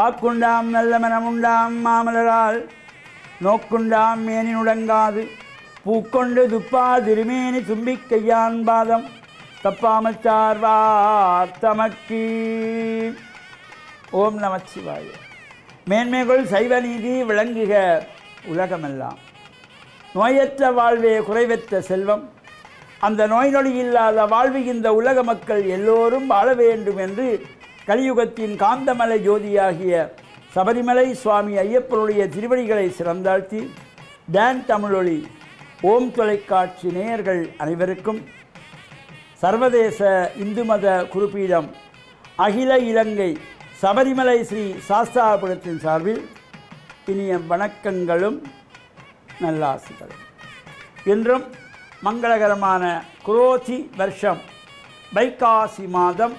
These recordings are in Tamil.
வாக்குண்டாம் நல்ல மனமுண்டாம் மாமலரால் நோக்குண்டாம் மேனி நுடங்காது பூக்கொண்டு துப்பா திருமேனி தும்பிக் கையான் பாதம் தப்பாமல் சார்வார் தமக்கு ஓம் நமச்சிவாய மேன்மைகள் சைவ நீதி விளங்குக உலகமெல்லாம் நோயற்ற வாழ்வே குறைவற்ற செல்வம் அந்த நோய் நொடி இல்லாத வாழ்வு இந்த உலக மக்கள் எல்லோரும் வாழ வேண்டும் என்று கலியுகத்தின் காந்தமலை ஜோதியாகிய சபரிமலை சுவாமி ஐயப்பனுடைய திருவடிகளை சிறந்தாழ்த்தி டான் தமிழொலி ஓம் தொலைக்காட்சி நேயர்கள் அனைவருக்கும் சர்வதேச இந்து மத குருபீடம் அகில இலங்கை சபரிமலை ஸ்ரீ சாஸ்தாபுரத்தின் சார்பில் இனிய வணக்கங்களும் நல்லாசிகளும் இன்றும் மங்களகரமான குரோதி வருஷம் வைகாசி மாதம்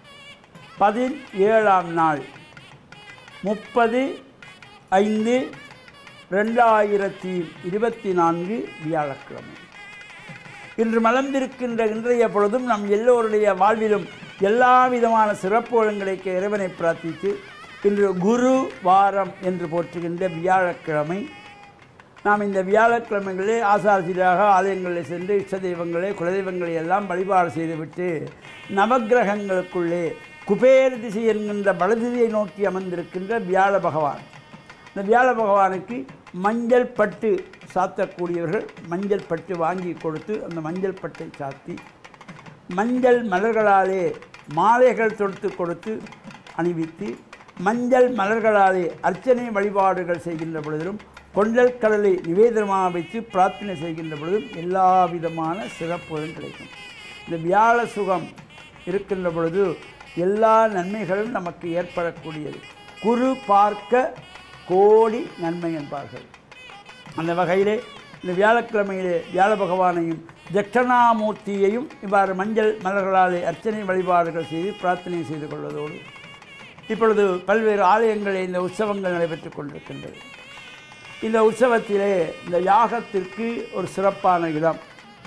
பதினேழாம் நாள் முப்பது ஐந்து ரெண்டாயிரத்தி இருபத்தி நான்கு வியாழக்கிழமை இன்று மலர்ந்திருக்கின்ற இன்றைய பொழுதும் நம் எல்லோருடைய வாழ்விலும் எல்லா விதமான சிறப்புகளும் கிடைக்க இறைவனை பிரார்த்தித்து இன்று குரு வாரம் என்று போற்றுகின்ற வியாழக்கிழமை நாம் இந்த வியாழக்கிழமைகளே ஆசாசிரியராக ஆலயங்களில் சென்று இஷ்ட தெய்வங்களே குலதெய்வங்களை எல்லாம் வழிபாடு செய்துவிட்டு நவக்கிரகங்களுக்குள்ளே குபேர திசை என்கின்ற வலதிசையை நோக்கி அமர்ந்திருக்கின்ற வியாழ பகவான் இந்த வியாழ பகவானுக்கு மஞ்சள் பட்டு சாத்தக்கூடியவர்கள் மஞ்சள் பட்டு வாங்கி கொடுத்து அந்த மஞ்சள் பட்டை சாத்தி மஞ்சள் மலர்களாலே மாலைகள் தொடுத்து கொடுத்து அணிவித்து மஞ்சள் மலர்களாலே அர்ச்சனை வழிபாடுகள் செய்கின்ற பொழுதிலும் கொண்டல் கடலை நிவேதனமாக வைத்து பிரார்த்தனை செய்கின்ற பொழுதும் எல்லா விதமான சிறப்புகளும் கிடைக்கும் இந்த வியாழ சுகம் இருக்கின்ற பொழுது எல்லா நன்மைகளும் நமக்கு ஏற்படக்கூடியது குரு பார்க்க கோடி நன்மை என்பார்கள் அந்த வகையிலே இந்த வியாழக்கிழமையிலே வியாழ பகவானையும் தட்சணாமூர்த்தியையும் இவ்வாறு மஞ்சள் மலர்களாலே அர்ச்சனை வழிபாடுகள் செய்து பிரார்த்தனை செய்து கொள்வதோடு இப்பொழுது பல்வேறு ஆலயங்களில் இந்த உற்சவங்கள் நடைபெற்று கொண்டிருக்கின்றது இந்த உற்சவத்திலே இந்த யாகத்திற்கு ஒரு சிறப்பான இடம்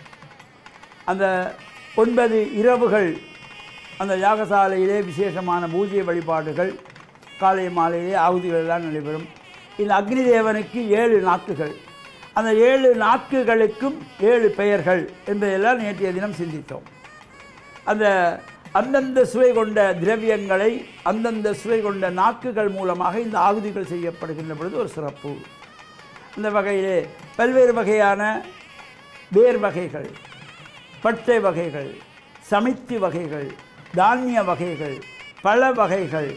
அந்த ஒன்பது இரவுகள் அந்த யாகசாலையிலே விசேஷமான பூஜை வழிபாடுகள் காலை மாலையிலே ஆகுதிகள் எல்லாம் நடைபெறும் இந்த அக்னி தேவனுக்கு ஏழு நாக்குகள் அந்த ஏழு நாக்குகளுக்கும் ஏழு பெயர்கள் என்பதையெல்லாம் நேற்றைய தினம் சிந்தித்தோம் அந்த அந்தந்த சுவை கொண்ட திரவியங்களை அந்தந்த சுவை கொண்ட நாக்குகள் மூலமாக இந்த ஆகுதிகள் செய்யப்படுகின்ற பொழுது ஒரு சிறப்பு அந்த வகையிலே பல்வேறு வகையான வேர் வகைகள் பட்டை வகைகள் சமைத்து வகைகள் தானிய வகைகள் பழ வகைகள்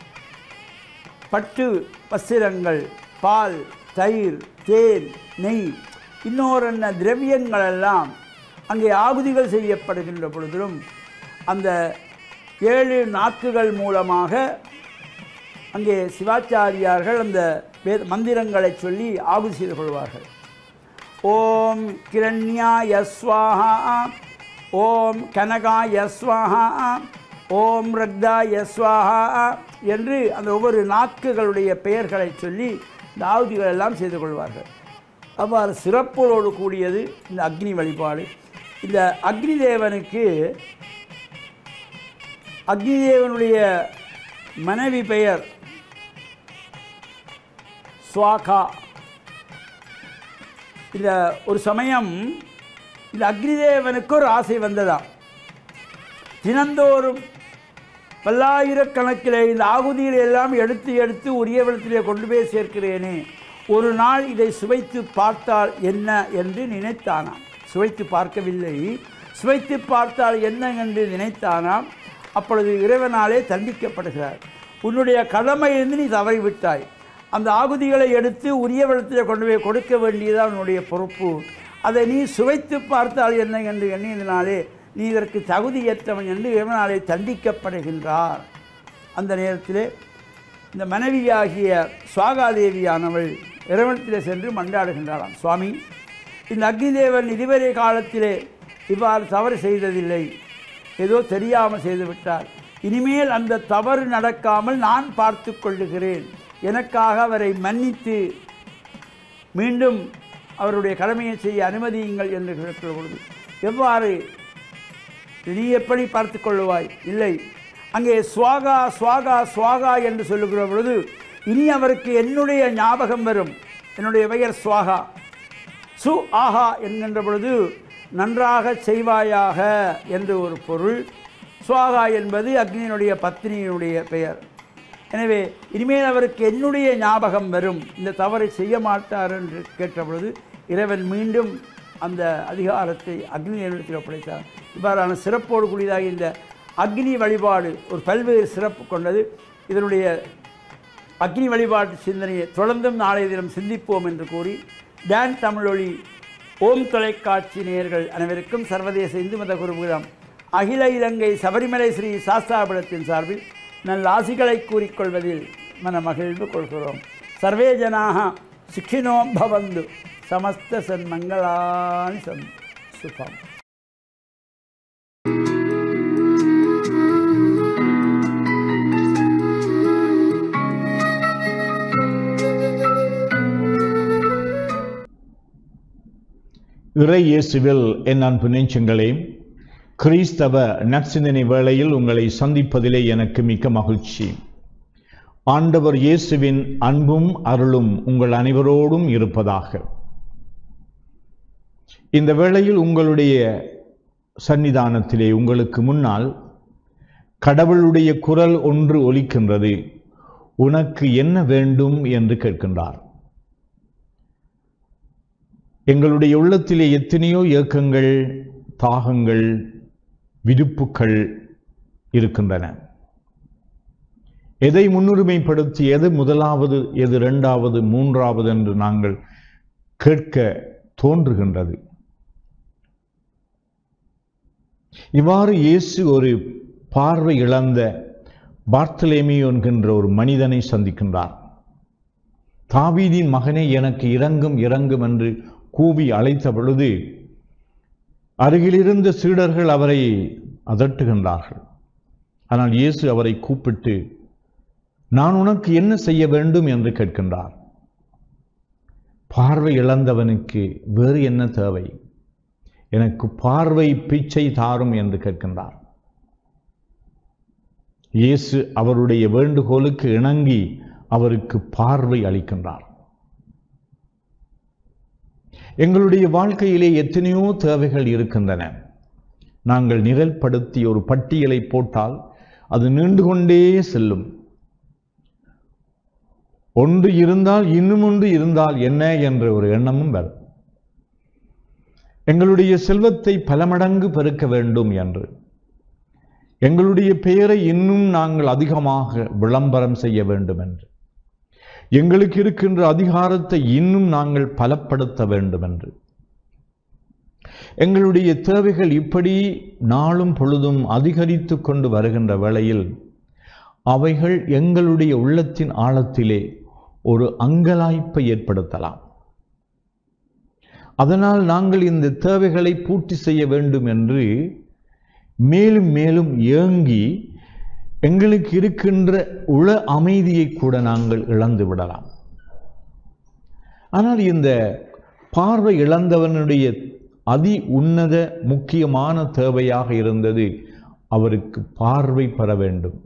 பட்டு வஸ்திரங்கள் பால் தயிர் தேன் நெய் இன்னொரு திரவியங்களெல்லாம் அங்கே ஆகுதிகள் செய்யப்படுகின்ற பொழுதிலும் அந்த ஏழு நாக்குகள் மூலமாக அங்கே சிவாச்சாரியார்கள் அந்த வேத மந்திரங்களை சொல்லி ஆகுதி செய்து கொள்வார்கள் ஓம் கிரண்யா யஸ்வாஹா ஓம் கனகா யஸ்வாஹா ஓம் ரக்தா யஸ்வாஹா என்று அந்த ஒவ்வொரு நாக்குகளுடைய பெயர்களை சொல்லி இந்த ஆகுதிகள் எல்லாம் செய்து கொள்வார்கள் அவ்வாறு சிறப்போடு கூடியது இந்த அக்னி வழிபாடு இந்த அக்னி தேவனுக்கு அக்னி தேவனுடைய மனைவி பெயர் ஸ்வாகா இந்த ஒரு சமயம் இந்த அக்னிதேவனுக்கு ஒரு ஆசை வந்ததாம் தினந்தோறும் பல்லாயிரக்கணக்கில் இந்த ஆகுதிகளை எல்லாம் எடுத்து எடுத்து உரிய விடத்திலே கொண்டு போய் சேர்க்கிறேனே ஒரு நாள் இதை சுவைத்து பார்த்தால் என்ன என்று நினைத்தானாம் சுவைத்து பார்க்கவில்லை சுவைத்து பார்த்தால் என்ன என்று நினைத்தானாம் அப்பொழுது இறைவனாலே தண்டிக்கப்படுகிறார் உன்னுடைய கடமையிலிருந்து நீ தவறிவிட்டாய் அந்த ஆகுதிகளை எடுத்து உரிய விடத்தில் கொண்டு போய் கொடுக்க வேண்டியது உன்னுடைய பொறுப்பு அதை நீ சுவைத்து பார்த்தால் என்ன என்று எண்ணியதினாலே நீ இதற்கு தகுதியற்றவன் என்று இறைவனாலே தண்டிக்கப்படுகின்றார் அந்த நேரத்திலே இந்த மனைவியாகிய சுவாகாதேவியானவள் இறைவனத்திலே சென்று மன்றாடுகின்றாளாம் சுவாமி இந்த அக்னிதேவன் இதுவரை காலத்திலே இவ்வாறு தவறு செய்ததில்லை ஏதோ தெரியாமல் செய்துவிட்டார் இனிமேல் அந்த தவறு நடக்காமல் நான் பார்த்து கொள்ளுகிறேன் எனக்காக அவரை மன்னித்து மீண்டும் அவருடைய கடமையை செய்ய அனுமதியுங்கள் என்று கேட்கிற பொழுது எவ்வாறு நீ எப்படி பார்த்து கொள்ளுவாய் இல்லை அங்கே சுவாகா சுவாகா சுவாகா என்று சொல்லுகிற பொழுது இனி அவருக்கு என்னுடைய ஞாபகம் வரும் என்னுடைய பெயர் சுவாகா சு ஆஹா என்கின்ற பொழுது நன்றாக செய்வாயாக என்று ஒரு பொருள் சுவாகா என்பது அக்னியினுடைய பத்னியினுடைய பெயர் எனவே இனிமேல் அவருக்கு என்னுடைய ஞாபகம் வரும் இந்த தவறை செய்ய மாட்டார் என்று கேட்ட பொழுது இறைவன் மீண்டும் அந்த அதிகாரத்தை அக்னி நிறுவனத்தில் ஒப்படைத்தார் இவ்வாறான சிறப்போடு கூடியதாக இந்த அக்னி வழிபாடு ஒரு பல்வேறு சிறப்பு கொண்டது இதனுடைய அக்னி வழிபாட்டு சிந்தனையை தொடர்ந்தும் நாளைய தினம் சிந்திப்போம் என்று கூறி டான் தமிழொலி ஓம் தொலைக்காட்சி நேயர்கள் அனைவருக்கும் சர்வதேச இந்து மத குருபுரம் அகில இலங்கை சபரிமலை ஸ்ரீ சாஸ்தாபுரத்தின் சார்பில் நல்ல ஆசிகளை கூறிக்கொள்வதில் மன மகிழ்வு கொள்கிறோம் சர்வே ஜனாக சுக்கினோ பவந்து சமஸ்த சன்மங்களானி சன் சுபம் இறை இயேசுவில் என் அன்பு நெஞ்சங்களே கிறிஸ்தவ நற்சிந்தனை வேளையில் உங்களை சந்திப்பதிலே எனக்கு மிக்க மகிழ்ச்சி ஆண்டவர் இயேசுவின் அன்பும் அருளும் உங்கள் அனைவரோடும் இருப்பதாக இந்த வேளையில் உங்களுடைய சன்னிதானத்திலே உங்களுக்கு முன்னால் கடவுளுடைய குரல் ஒன்று ஒலிக்கின்றது உனக்கு என்ன வேண்டும் என்று கேட்கின்றார் எங்களுடைய உள்ளத்திலே எத்தனையோ இயக்கங்கள் தாகங்கள் விருப்புக்கள் இருக்கின்றன எதை முன்னுரிமைப்படுத்தி எது முதலாவது எது இரண்டாவது மூன்றாவது என்று நாங்கள் கேட்க தோன்றுகின்றது இவ்வாறு இயேசு ஒரு பார்வை இழந்த பார்த்தலேமி என்கின்ற ஒரு மனிதனை சந்திக்கின்றார் தாவீதின் மகனே எனக்கு இறங்கும் இறங்கும் என்று கூவி அழைத்த பொழுது அருகிலிருந்த சீடர்கள் அவரை அதட்டுகின்றார்கள் ஆனால் இயேசு அவரை கூப்பிட்டு நான் உனக்கு என்ன செய்ய வேண்டும் என்று கேட்கின்றார் பார்வை இழந்தவனுக்கு வேறு என்ன தேவை எனக்கு பார்வை பிச்சை தாரும் என்று கேட்கின்றார் இயேசு அவருடைய வேண்டுகோளுக்கு இணங்கி அவருக்கு பார்வை அளிக்கின்றார் எங்களுடைய வாழ்க்கையிலே எத்தனையோ தேவைகள் இருக்கின்றன நாங்கள் நிரல்படுத்தி ஒரு பட்டியலை போட்டால் அது நீண்டு கொண்டே செல்லும் ஒன்று இருந்தால் இன்னும் ஒன்று இருந்தால் என்ன என்ற ஒரு எண்ணமும் வரும் எங்களுடைய செல்வத்தை பல மடங்கு பெருக்க வேண்டும் என்று எங்களுடைய பெயரை இன்னும் நாங்கள் அதிகமாக விளம்பரம் செய்ய வேண்டும் என்று எங்களுக்கு இருக்கின்ற அதிகாரத்தை இன்னும் நாங்கள் பலப்படுத்த வேண்டும் என்று எங்களுடைய தேவைகள் இப்படி நாளும் பொழுதும் அதிகரித்து கொண்டு வருகின்ற வேளையில் அவைகள் எங்களுடைய உள்ளத்தின் ஆழத்திலே ஒரு அங்கலாய்ப்பை ஏற்படுத்தலாம் அதனால் நாங்கள் இந்த தேவைகளை பூர்த்தி செய்ய வேண்டும் என்று மேலும் மேலும் ஏங்கி எங்களுக்கு இருக்கின்ற உள அமைதியை கூட நாங்கள் இழந்து விடலாம் ஆனால் இந்த பார்வை இழந்தவனுடைய அதி உன்னத முக்கியமான தேவையாக இருந்தது அவருக்கு பார்வை பெற வேண்டும்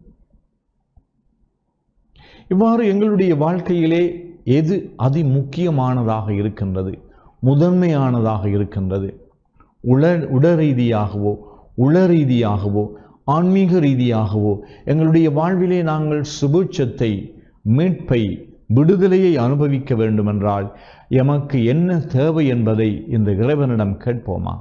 இவ்வாறு எங்களுடைய வாழ்க்கையிலே எது அதி முக்கியமானதாக இருக்கின்றது முதன்மையானதாக இருக்கின்றது உள உட ரீதியாகவோ உள ரீதியாகவோ ஆன்மீக ரீதியாகவோ எங்களுடைய வாழ்விலே நாங்கள் சுபூட்சத்தை மீட்பை விடுதலையை அனுபவிக்க வேண்டுமென்றால் எமக்கு என்ன தேவை என்பதை இந்த இறைவனிடம் கேட்போமா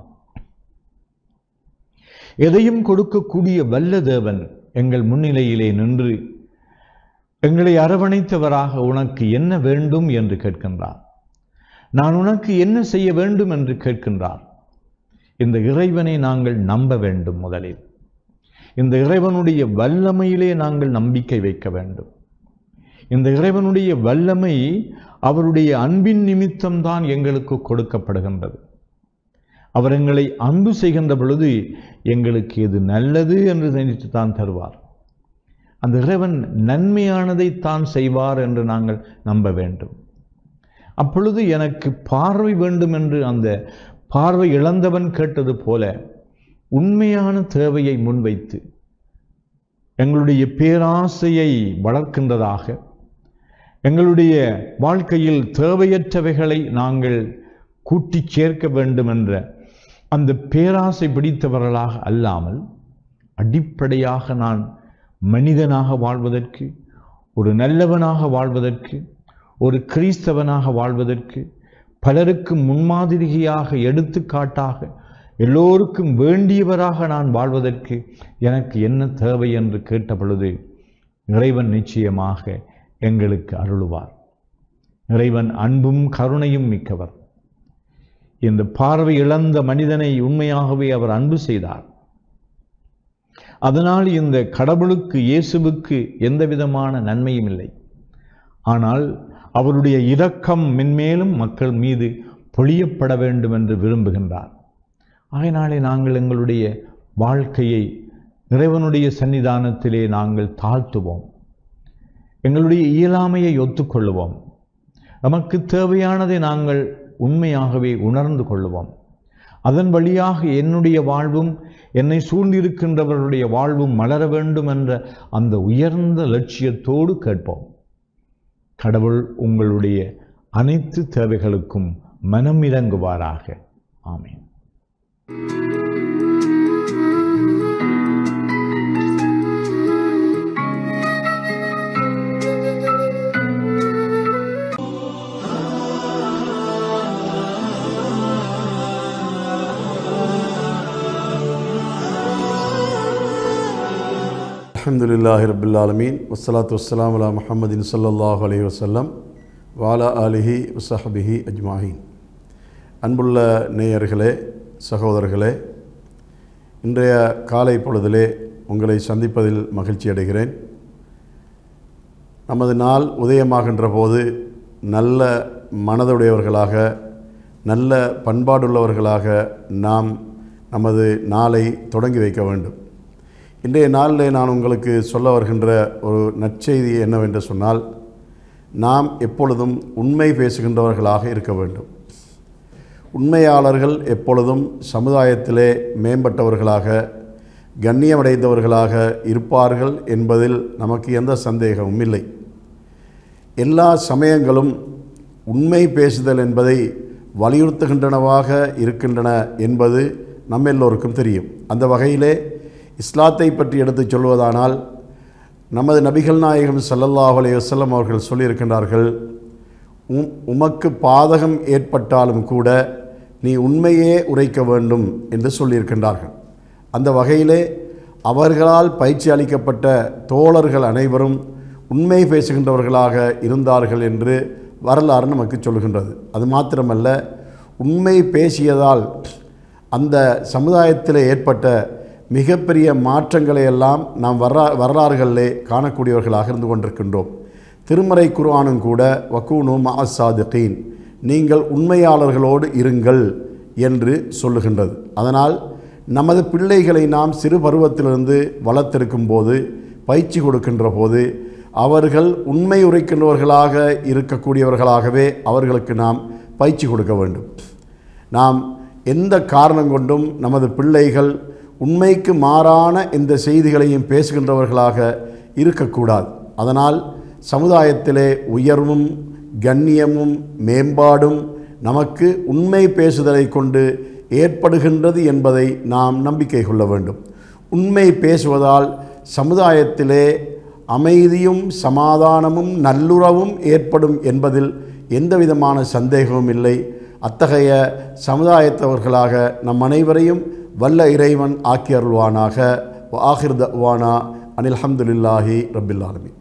எதையும் கொடுக்கக்கூடிய வல்ல தேவன் எங்கள் முன்னிலையிலே நின்று எங்களை அரவணைத்தவராக உனக்கு என்ன வேண்டும் என்று கேட்கின்றார் நான் உனக்கு என்ன செய்ய வேண்டும் என்று கேட்கின்றார் இந்த இறைவனை நாங்கள் நம்ப வேண்டும் முதலில் இந்த இறைவனுடைய வல்லமையிலே நாங்கள் நம்பிக்கை வைக்க வேண்டும் இந்த இறைவனுடைய வல்லமை அவருடைய அன்பின் நிமித்தம்தான் எங்களுக்கு கொடுக்கப்படுகின்றது அவர் எங்களை அன்பு செய்கின்ற பொழுது எங்களுக்கு எது நல்லது என்று நினைத்து தான் தருவார் அந்த இறைவன் நன்மையானதை தான் செய்வார் என்று நாங்கள் நம்ப வேண்டும் அப்பொழுது எனக்கு பார்வை வேண்டும் என்று அந்த பார்வை இழந்தவன் கேட்டது போல உண்மையான தேவையை முன்வைத்து எங்களுடைய பேராசையை வளர்க்கின்றதாக எங்களுடைய வாழ்க்கையில் தேவையற்றவைகளை நாங்கள் கூட்டிச் சேர்க்க வேண்டும் என்ற அந்த பேராசை பிடித்தவர்களாக அல்லாமல் அடிப்படையாக நான் மனிதனாக வாழ்வதற்கு ஒரு நல்லவனாக வாழ்வதற்கு ஒரு கிறிஸ்தவனாக வாழ்வதற்கு பலருக்கு முன்மாதிரியாக எடுத்துக்காட்டாக எல்லோருக்கும் வேண்டியவராக நான் வாழ்வதற்கு எனக்கு என்ன தேவை என்று கேட்ட பொழுது இறைவன் நிச்சயமாக எங்களுக்கு அருளுவார் இறைவன் அன்பும் கருணையும் மிக்கவர் இந்த பார்வை இழந்த மனிதனை உண்மையாகவே அவர் அன்பு செய்தார் அதனால் இந்த கடவுளுக்கு இயேசுவுக்கு எந்த விதமான நன்மையும் இல்லை ஆனால் அவருடைய இரக்கம் மென்மேலும் மக்கள் மீது பொழியப்பட வேண்டும் என்று விரும்புகின்றார் ஆகையினாலே நாங்கள் எங்களுடைய வாழ்க்கையை இறைவனுடைய சன்னிதானத்திலே நாங்கள் தாழ்த்துவோம் எங்களுடைய இயலாமையை ஒத்துக்கொள்ளுவோம் நமக்கு தேவையானதை நாங்கள் உண்மையாகவே உணர்ந்து கொள்ளுவோம் அதன் வழியாக என்னுடைய வாழ்வும் என்னை சூழ்ந்திருக்கின்றவர்களுடைய வாழ்வும் மலர வேண்டும் என்ற அந்த உயர்ந்த லட்சியத்தோடு கேட்போம் கடவுள் உங்களுடைய அனைத்து தேவைகளுக்கும் மனம் இறங்குவாராக ஆமேன் الحمد لله رب العالمين والصلاة والسلام على محمد صلى الله عليه وسلم وعلى آله وصحبه أجمعين அன்புள்ள நேயர்களே சகோதரர்களே இன்றைய காலை பொழுதிலே உங்களை சந்திப்பதில் மகிழ்ச்சி அடைகிறேன் நமது நாள் உதயமாகின்ற போது நல்ல மனதுடையவர்களாக நல்ல பண்பாடுள்ளவர்களாக நாம் நமது நாளை தொடங்கி வைக்க வேண்டும் இன்றைய நாளில் நான் உங்களுக்கு சொல்ல வருகின்ற ஒரு நற்செய்தி என்னவென்று சொன்னால் நாம் எப்பொழுதும் உண்மை பேசுகின்றவர்களாக இருக்க வேண்டும் உண்மையாளர்கள் எப்பொழுதும் சமுதாயத்திலே மேம்பட்டவர்களாக கண்ணியமடைந்தவர்களாக இருப்பார்கள் என்பதில் நமக்கு எந்த சந்தேகமும் இல்லை எல்லா சமயங்களும் உண்மை பேசுதல் என்பதை வலியுறுத்துகின்றனவாக இருக்கின்றன என்பது நம்ம எல்லோருக்கும் தெரியும் அந்த வகையிலே இஸ்லாத்தை பற்றி எடுத்துச் சொல்வதானால் நமது நபிகள் நாயகம் ஸல்லல்லாஹு அலைஹி வஸல்லம் அவர்கள் சொல்லியிருக்கின்றார்கள் உம் உமக்கு பாதகம் ஏற்பட்டாலும் கூட நீ உண்மையே உரைக்க வேண்டும் என்று சொல்லியிருக்கின்றார்கள் அந்த வகையிலே அவர்களால் பயிற்சி அளிக்கப்பட்ட தோழர்கள் அனைவரும் உண்மை பேசுகின்றவர்களாக இருந்தார்கள் என்று வரலாறு நமக்கு சொல்கின்றது அது மாத்திரமல்ல உண்மை பேசியதால் அந்த சமுதாயத்தில் ஏற்பட்ட மிகப்பெரிய மாற்றங்களை எல்லாம் நாம் வரலா வரலாறுகளிலே காணக்கூடியவர்களாக இருந்து கொண்டிருக்கின்றோம் திருமறை குர்ஆனும் கூட வக்கூனு மாசாதிகீன் நீங்கள் உண்மையாளர்களோடு இருங்கள் என்று சொல்லுகின்றது அதனால் நமது பிள்ளைகளை நாம் சிறு பருவத்திலிருந்து வளர்த்திருக்கும் போது பயிற்சி கொடுக்கின்ற போது அவர்கள் உண்மை உரைக்கின்றவர்களாக இருக்கக்கூடியவர்களாகவே அவர்களுக்கு நாம் பயிற்சி கொடுக்க வேண்டும் நாம் எந்த காரணம் கொண்டும் நமது பிள்ளைகள் உண்மைக்கு மாறான இந்த செய்திகளையும் பேசுகின்றவர்களாக இருக்கக்கூடாது அதனால் சமுதாயத்திலே உயர்வும் கண்ணியமும் மேம்பாடும் நமக்கு உண்மை பேசுதலை கொண்டு ஏற்படுகின்றது என்பதை நாம் நம்பிக்கை கொள்ள வேண்டும் உண்மை பேசுவதால் சமுதாயத்திலே அமைதியும் சமாதானமும் நல்லுறவும் ஏற்படும் என்பதில் எந்தவிதமான சந்தேகமும் இல்லை அத்தகைய சமுதாயத்தவர்களாக நம் அனைவரையும் வல்ல இறைவன் ஆக்கி அருள்வானாக ஆஹிர் தவானா அனில் அஹமதுல்லாஹி ரபில் ஆலமீன்